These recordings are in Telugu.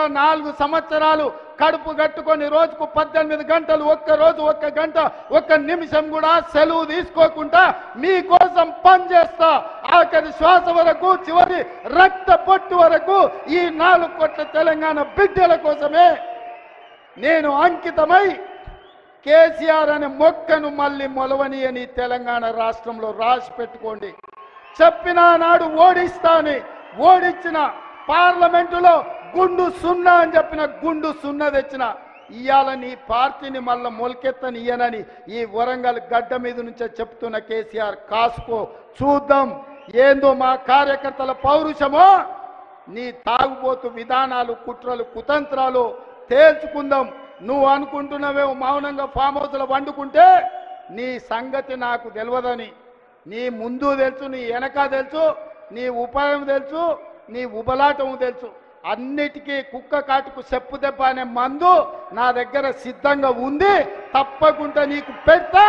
నాలుగు సంవత్సరాలు కడుపు కట్టుకొని రోజుకు పద్దెనిమిది గంటలు ఒక్క రోజు ఒక్క గంట ఒక్క నిమిషం కూడా సెలవు తీసుకోకుండా మీకోసం పనిచేస్తా ఆఖరి శ్వాస వరకు చివరి రక్త పొట్టు వరకు ఈ నాలుగు కోట్ల తెలంగాణ బిడ్డల కోసమే నేను అంకితమై కేసీఆర్ అనే మొక్కను మళ్ళీ మొలవని అని తెలంగాణ రాష్ట్రంలో రాసి పెట్టుకోండి చెప్పిన నాడు ఓడిస్తాని ఓడించిన పార్లమెంటులో గుండు సున్నా అని చెప్పిన గుండు సున్నా తెచ్చిన ఇవాళ నీ పార్టీని మళ్ళా మొలకెత్తని ఇయ్యనని ఈ వరంగల్ గడ్డ మీద నుంచే చెప్తున్న కేసీఆర్ కాసుకో చూద్దాం ఏందో మా కార్యకర్తల పౌరుషమో నీ తాగుబోతు విధానాలు కుట్రలు కుతంత్రాలు తేల్చుకుందాం నువ్వు అనుకుంటున్నావేమో మౌనంగా ఫామ్ హౌస్లో వండుకుంటే నీ సంగతి నాకు తెలియదని నీ ముందు తెలుసు నీ వెనక తెలుసు నీ ఉపాయం తెలుసు నీ ఉబలాటం తెలుసు అన్నిటికీ కుక్క కాటుకు చెప్పు దెబ్బ అనే మందు నా దగ్గర సిద్ధంగా ఉంది తప్పకుండా నీకు పెడతా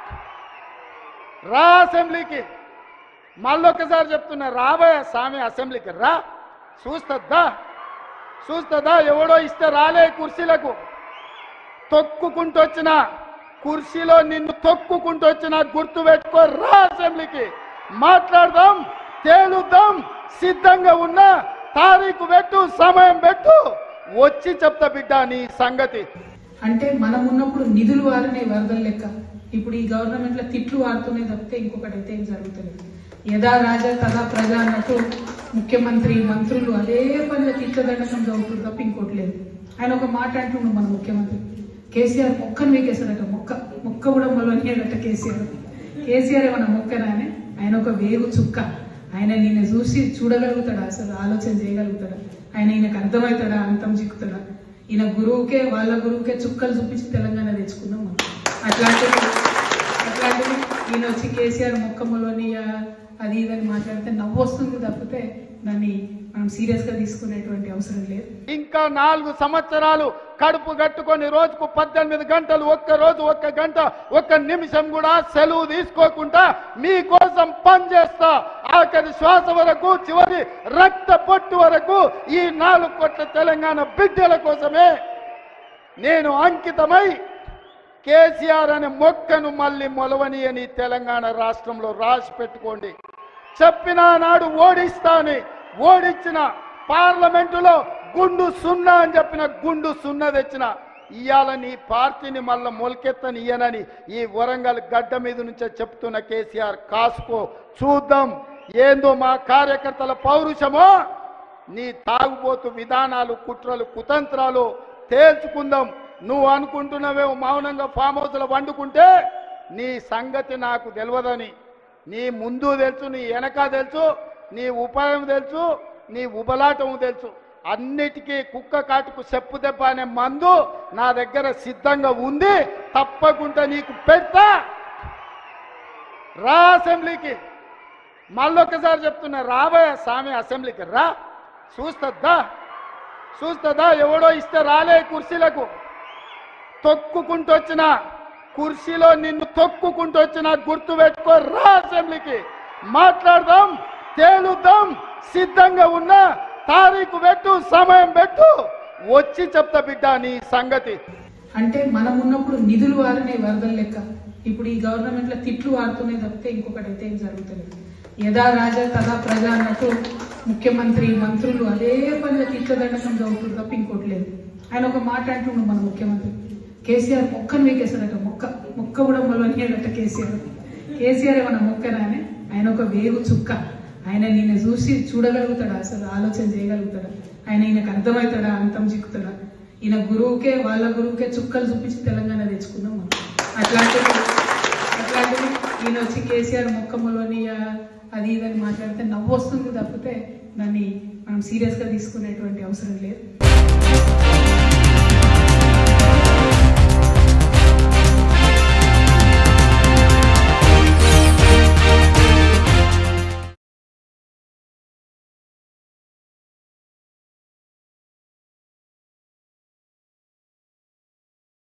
రా అసెంబ్లీకి మళ్ళొక్కసారి చెప్తున్నా రాబోయే స్వామి అసెంబ్లీకి రా చూస్తుందా చూస్తుందా ఎవడో ఇస్తే రాలే కుర్చీలకు తొక్కుకుంటూ వచ్చిన కుర్చీలో నిన్ను తొక్కుకుంటూ వచ్చిన గుర్తు పెట్టుకో రా అసెంబ్లీకి మాట్లాడదాం తేలుద్దాం సిద్ధంగా ఉన్నా తారీఖు పెట్టు సమయం పెట్టు వచ్చి చెప్తా బిడ్డ నీ సంగతి అంటే మనం ఉన్నప్పుడు నిధులు వారినే వరదలు లెక్క ఇప్పుడు ఈ గవర్నమెంట్ లో తిట్లు వాడుతూనే తప్పితే ఇంకొకటి అయితే ఏం జరుగుతలేదు యథా రాజా తదా ప్రజ అన్నట్టు ముఖ్యమంత్రి మంత్రులు అదే పనిగా తిట్ల దండకం చదువుతుంది తప్ప ఇంకోటి లేదు ఆయన ఒక మాట అంటుండు మన ముఖ్యమంత్రి కేసీఆర్ మొక్కను వీకేశాడట మొక్క మొక్క కూడా మొలవనియాడట కేసీఆర్ కేసీఆర్ ఏమన్నా మొక్కనా అని ఆయన ఒక వేగు చుక్క ఆయన నిన్ను చూసి చూడగలుగుతాడా అసలు ఆలోచన చేయగలుగుతాడా ఆయన ఈయనకు అర్థమవుతాడా అంతం చిక్కుతాడా ఈయన గురువుకే వాళ్ళ గురువుకే చుక్కలు చూపించి తెలంగాణ తెచ్చుకున్నాం మనం అట్లాంటివి అట్లాంటివి ఈయన వచ్చి కేసీఆర్ మొక్కములోని అది ఇదని మాట్లాడితే నవ్వు వస్తుంది తప్పితే దాన్ని మనం సీరియస్ గా తీసుకునేటువంటి అవసరం లేదు ఇంకా నాలుగు సంవత్సరాలు కడుపు కట్టుకొని రోజుకు పద్దెనిమిది గంటలు ఒక్క రోజు ఒక్క గంట ఒక్క నిమిషం కూడా సెలవు తీసుకోకుండా మీకోసం పనిచేస్తా ఆఖరి శ్వాస వరకు చివరి రక్త పొట్టు వరకు ఈ నాలుగు కోట్ల తెలంగాణ బిడ్డల కోసమే నేను అంకితమై కేసీఆర్ అనే మొక్కను మళ్ళీ మొలవని అని తెలంగాణ రాష్ట్రంలో రాసి పెట్టుకోండి చెప్పిన నాడు ఓడిస్తాని ఓడించిన పార్లమెంటులో గుండు సున్నా అని చెప్పిన గుండు సున్నా తెచ్చిన ఇవాళ నీ పార్టీని మళ్ళా మొలకెత్తని ఇయ్యనని ఈ వరంగల్ గడ్డ మీద నుంచే చెప్తున్న కేసీఆర్ కాసుకో చూద్దాం ఏందో మా కార్యకర్తల పౌరుషమో నీ తాగుబోతు విధానాలు కుట్రలు కుతంత్రాలు తేల్చుకుందాం నువ్వు అనుకుంటున్నావేమో మౌనంగా ఫామ్ హౌస్లో వండుకుంటే నీ సంగతి నాకు తెలియదని నీ ముందు తెలుసు నీ వెనక తెలుసు నీ ఉపాయం తెలుసు నీ ఉబలాటం తెలుసు అన్నిటికీ కుక్క కాటుకు చెప్పు దెబ్బ అనే మందు నా దగ్గర సిద్ధంగా ఉంది తప్పకుండా నీకు పెడతా రా అసెంబ్లీకి మళ్ళొక్కసారి చెప్తున్నా రాబోయే స్వామి అసెంబ్లీకి రా చూస్తుందా చూస్తుందా ఎవడో ఇస్తే రాలే కుర్చీలకు తొక్కుకుంటూ వచ్చిన కుర్చీలో నిన్ను తొక్కుకుంటూ వచ్చిన గుర్తు పెట్టుకో రా అసెంబ్లీకి మాట్లాడదాం తేలుద్దాం సిద్ధంగా ఉన్నా తారీఖు పెట్టు సమయం పెట్టు వచ్చి చెప్తా బిడ్డ నీ సంగతి అంటే మనం ఉన్నప్పుడు నిధులు వారినే వరదలు లెక్క ఇప్పుడు ఈ గవర్నమెంట్ లో తిట్లు వాడుతూనే తప్పితే ఇంకొకటి అయితే ఏం జరుగుతలేదు యథా రాజా తదా ప్రజ అన్నట్టు ముఖ్యమంత్రి మంత్రులు అదే పనిగా తిట్ల దండకం చదువుతుంది తప్ప ఇంకోటి లేదు ఆయన ఒక మాట అంటుండు మన ముఖ్యమంత్రి కేసీఆర్ మొక్కను వీకేశాడట మొక్క మొక్క కూడా మొలవనియాడట కేసీఆర్ కేసీఆర్ ఏమన్నా మొక్కనా అని ఆయన ఒక వేగు చుక్క ఆయన నిన్ను చూసి చూడగలుగుతాడా అసలు ఆలోచన చేయగలుగుతాడా ఆయన ఈయనకు అర్థమవుతాడా అంతం చిక్కుతాడా ఈయన గురువుకే వాళ్ళ గురువుకే చుక్కలు చూపించి తెలంగాణ తెచ్చుకున్నాం మనం అట్లాంటివి అట్లాంటివి ఈయన వచ్చి కేసీఆర్ మొక్కములోని అది ఇదని మాట్లాడితే నవ్వు వస్తుంది తప్పితే దాన్ని మనం సీరియస్ గా తీసుకునేటువంటి అవసరం లేదు